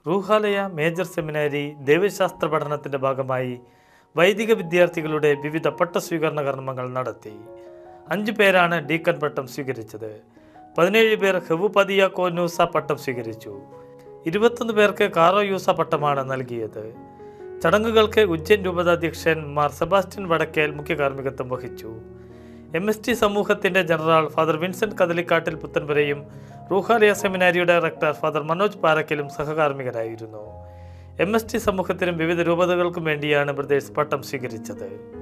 റൂഹാലയ major seminary ദൈവശാസ്ത്ര പഠനത്തിന്റെ ഭാഗമായി വൈദിക വിദ്യാർത്ഥികളുടെ വിവിധ പട്ടസ്വീകരണ കർമ്മങ്ങൾ നടത്തി അഞ്ചു പേരാണ് ഡീക്കൺ പട്ടം സ്വീകരിച്ചത് പതിനേഴ് പേർ ഹെവുപതിയ കോനൂസ പട്ടം സ്വീകരിച്ചു ഇരുപത്തൊന്ന് പേർക്ക് കാറോ യൂസ പട്ടമാണ് നൽകിയത് ചടങ്ങുകൾക്ക് ഉജ്ജൈൻ രൂപതാധ്യക്ഷൻ മാർ സെബാസ്റ്റ്യൻ വടക്കേൽ മുഖ്യ കാർമ്മികത്വം വഹിച്ചു എം എസ് ടി സമൂഹത്തിന്റെ ജനറൽ ഫാദർ വിൻസെന്റ് കദലിക്കാട്ടിൽ പുത്തൻപുരയും Ruhalaya seminary director father Manoj പാറക്കലും സഹകാർമ്മികരായിരുന്നു എം എസ് ടി സമൂഹത്തിനും വിവിധ രൂപതകൾക്കും വേണ്ടിയാണ് ബ്രദേഴ്സ് പട്ടം സ്വീകരിച്ചത്